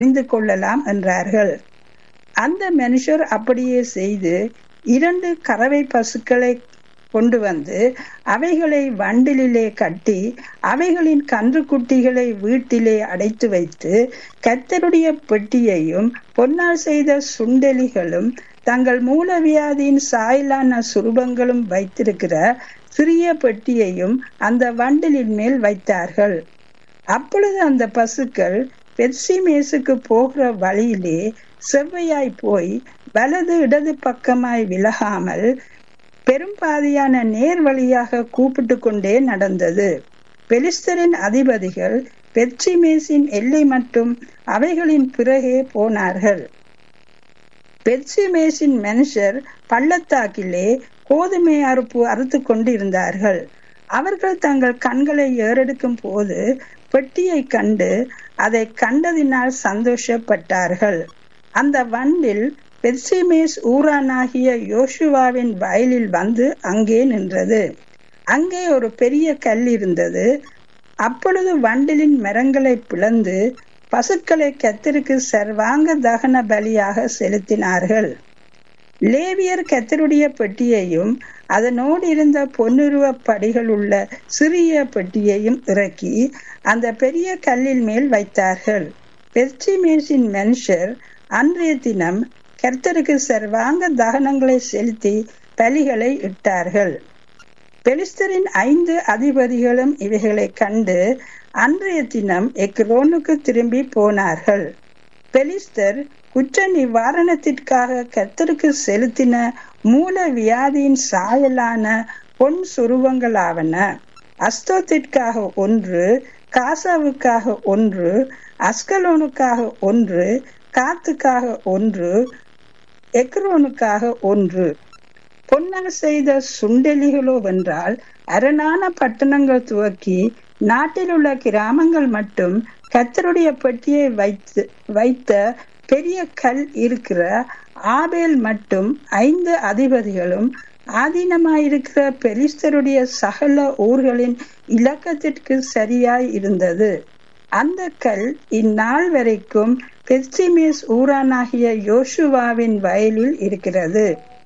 அறிந்து கொள்ளலாம் என்றார்கள் அந்த மனுஷர் அப்படியே செய்து இரண்டு கறவை பசுக்களை கொண்டு வந்து அவைகளை வண்டிலே கட்டி அவைகளின் கன்றுக்குட்டிகளை வீட்டிலே அடைத்து வைத்து கத்தருடைய பெட்டியையும் பொன்னால் செய்த சுண்டெலிகளும் தங்கள் மூலவியாதியின் சாயலான சுரூபங்களும் வைத்திருக்கிற சிறிய பெட்டியையும் அந்த வண்டலின் மேல் வைத்தார்கள் அப்பொழுது அந்த பசுக்கள் பெர்சிமேசுக்கு போகிற வழியிலே செவ்வையாய் போய் வலது இடது பக்கமாய் விலகாமல் பெரும்பாதியான நேர் வழியாக கூப்பிட்டு கொண்டே நடந்தது பெலிஸ்தரின் அதிபதிகள் பெர்சிமேசின் எல்லை மட்டும் அவைகளின் பிறகே போனார்கள் பெர்சிமேசின் மனுஷர் பள்ளத்தாக்கிலே கோதுமை அறுப்பு அறுத்து கொண்டிருந்தார்கள் அவர்கள் தங்கள் கண்களை ஏறெடுக்கும் போது பெட்டியை கண்டு அதை கண்டதினால் சந்தோஷப்பட்டார்கள் அந்த வண்டில் பெர்சிமேஸ் ஊரானாகிய யோசுவாவின் வயலில் வந்து அங்கே நின்றது அங்கே ஒரு பெரிய கல் இருந்தது அப்பொழுது வண்டிலின் மரங்களை பிளந்து பசுக்களை கத்தருக்கு சர்வாங்க தகன பலியாக செலுத்தினார்கள் லேவியர் கத்தருடைய பெட்டியையும் அதனோடு இருந்த பொன்னுருவ படிகள் உள்ள சிறிய பெட்டியையும் இறக்கி அந்த பெரிய கல்லில் மேல் வைத்தார்கள் பெர்ச்சிமேசின் மனுஷர் அன்றைய தினம் கர்த்தருக்கு சர்வாங்க தகனங்களை செலுத்தி பலிகளை இட்டார்கள் பெலிஸ்தரின் ஐந்து அதிபதிகளும் இவைகளை கண்டு அன்றைய தினம் எக்ரோனுக்கு திரும்பி போனார்கள் பெலிஸ்தர் குற்ற நிவாரணத்திற்காக கர்த்தருக்கு செலுத்தின மூல வியாதியின் சாயலான பொன் சுருவங்களாவன அஸ்தோத்திற்காக ஒன்று காசாவுக்காக ஒன்று அஸ்கலோனுக்காக ஒன்று காத்துக்காக ஒன்று எக்ரோனுக்காக ஒன்று பொன்னால் செய்த சுண்டெலிகளோ வென்றால் அரணான பட்டணங்கள் துவக்கி நாட்டில் உள்ள கிராமங்கள் மட்டும் கத்தருடைய பெட்டியை வைத்து வைத்த பெரிய கல் இருக்கிற ஆபேல் மட்டும் ஐந்து அதிபதிகளும் ஆதீனமாயிருக்கிற பெலிஸ்தருடைய சகல ஊர்களின் இலக்கத்திற்கு சரியாய் இருந்தது அந்த கல் இந்நாள் வரைக்கும் பெர்சிமேஸ் ஊரானாகிய யோசுவாவின் வயலில் இருக்கிறது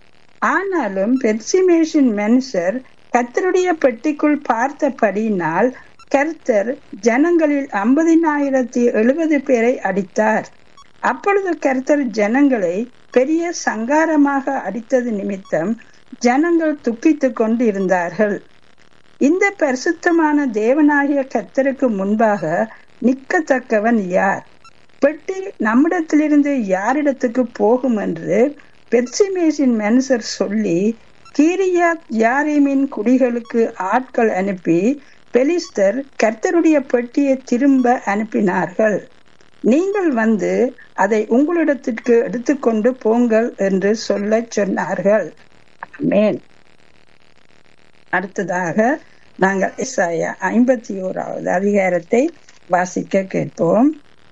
ஆனாலும் பெர்சிமேஷின் மனுஷர் கர்த்தருடைய பெட்டிக்குள் பார்த்தபடியினால் கர்த்தர் ஜனங்களில் ஐம்பதினாயிரத்தி எழுபது பேரை அடித்தார் அப்பொழுது கர்த்தர் ஜனங்களை பெரிய சங்காரமாக அடித்தது நிமித்தம் ஜனங்கள் துக்கித்துக் கொண்டு இருந்தார்கள் இந்த பரிசுத்தமான தேவனாகிய கர்த்தருக்கு முன்பாக நிற்கத்தக்கவன் யார் பெட்டி நம்மிடத்திலிருந்து யாரிடத்துக்கு போகும் என்று பெர்சிமேசின் மனுஷர் சொல்லி கீரியாத் யாரீமின் குடிகளுக்கு ஆட்கள் அனுப்பி பெலிஸ்தர் கர்த்தருடைய பெட்டியை திரும்ப அனுப்பினார்கள் நீங்கள் வந்து அதை உங்களிடத்திற்கு எடுத்துக்கொண்டு போங்கள் என்று சொல்ல சொன்னார்கள் மேன் அடுத்ததாக நாங்கள் இசாயா ஐம்பத்தி ஓராவது அதிகாரத்தை வாசிக்க கேட்போம்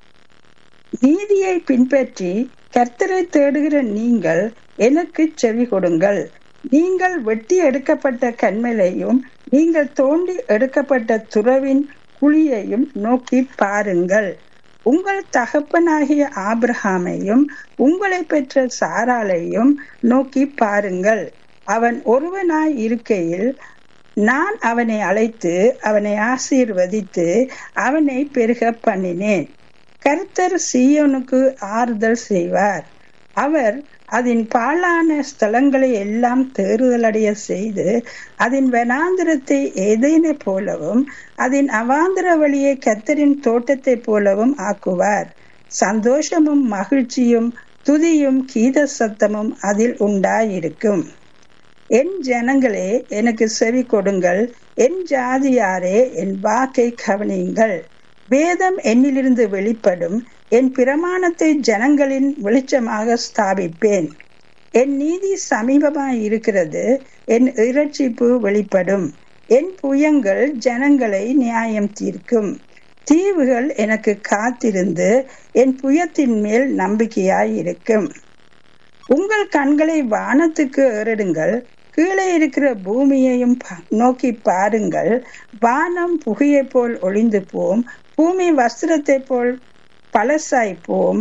நீதியை பின்பற்றி கர்த்தரை தேடுகிற நீங்கள் எனக்கு செவி கொடுங்கள் நீங்கள் வெட்டி எடுக்கப்பட்ட கண்மலையும் நீங்கள் தோண்டி எடுக்கப்பட்ட துறவின் குழியையும் நோக்கி பாருங்கள் உங்கள் தகப்பனாகிய ஆபிரஹாமையும் உங்களை பெற்ற சாராலையும் நோக்கி பாருங்கள் அவன் ஒருவனாய் இருக்கையில் நான் அவனை அழைத்து அவனை ஆசீர்வதித்து அவனை பெருக பண்ணினேன் கர்த்தர் சீயோனுக்கு ஆறுதல் செய்வார் அவர் அதன் பாழான ஸ்தலங்களை எல்லாம் தேறுதலடைய செய்து அதன் வனாந்திரத்தை ஏதேனை போலவும் அதன் அவாந்திர வழியை கத்தரின் தோட்டத்தை போலவும் ஆக்குவார் சந்தோஷமும் மகிழ்ச்சியும் துதியும் கீத சத்தமும் அதில் உண்டாயிருக்கும் என் ஜனங்களே எனக்கு செவி கொடுங்கள் என் ஜாதியாரே என் வாக்கை கவனியுங்கள் வேதம் என்னிலிருந்து வெளிப்படும் என் பிரமாணத்தை ஜனங்களின் வெளிச்சமாக ஸ்தாபிப்பேன் என் நீதி சமீபமாய் இருக்கிறது என் இறைச்சிப்பு வெளிப்படும் என் புயங்கள் ஜனங்களை நியாயம் தீர்க்கும் தீவுகள் எனக்கு காத்திருந்து என் புயத்தின் மேல் நம்பிக்கையாய் இருக்கும் உங்கள் கண்களை வானத்துக்கு ஏறிடுங்கள் கீழே இருக்கிற பூமியையும் நோக்கி பாருங்கள் வானம் புகையை போல் ஒளிந்து போம் பூமி வஸ்திரத்தை போல் பழசாய் போம்